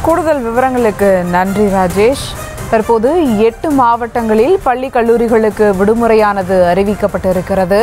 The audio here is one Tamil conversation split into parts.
கூடுதல் விவரங்களுக்கு நன்றி ராஜேஷ் தற்போது எட்டு மாவட்டங்களில் பள்ளி கல்லூரிகளுக்கு விடுமுறையானது அறிவிக்கப்பட்டிருக்கிறது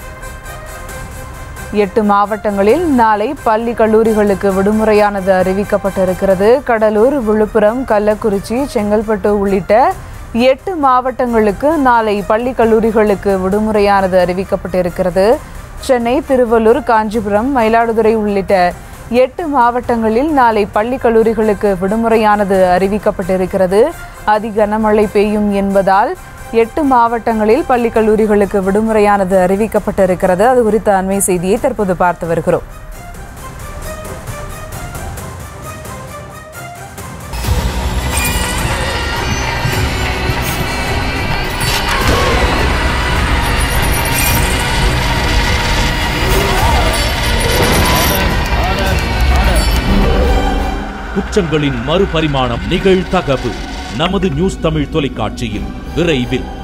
எட்டு மாவட்டங்களில் நாளை பள்ளி கல்லூரிகளுக்கு விடுமுறையானது அறிவிக்கப்பட்டிருக்கிறது கடலூர் விழுப்புரம் கள்ளக்குறிச்சி செங்கல்பட்டு உள்ளிட்ட எட்டு மாவட்டங்களுக்கு நாளை பள்ளி கல்லூரிகளுக்கு விடுமுறையானது அறிவிக்கப்பட்டிருக்கிறது சென்னை திருவள்ளூர் காஞ்சிபுரம் மயிலாடுதுறை உள்ளிட்ட எட்டு மாவட்டங்களில் நாளை பள்ளி கல்லூரிகளுக்கு விடுமுறையானது அறிவிக்கப்பட்டிருக்கிறது அதி கனமழை பெய்யும் என்பதால் எட்டு மாவட்டங்களில் பள்ளி கல்லூரிகளுக்கு விடுமுறையானது அறிவிக்கப்பட்டிருக்கிறது அது குறித்த அண்மை செய்தியை தற்போது பார்த்து வருகிறோம் குற்றங்களின் மறுபரிமாணம் நிகழ்தகவு நமது நியூஸ் தமிழ் தொலைக்காட்சியில் விரைவில்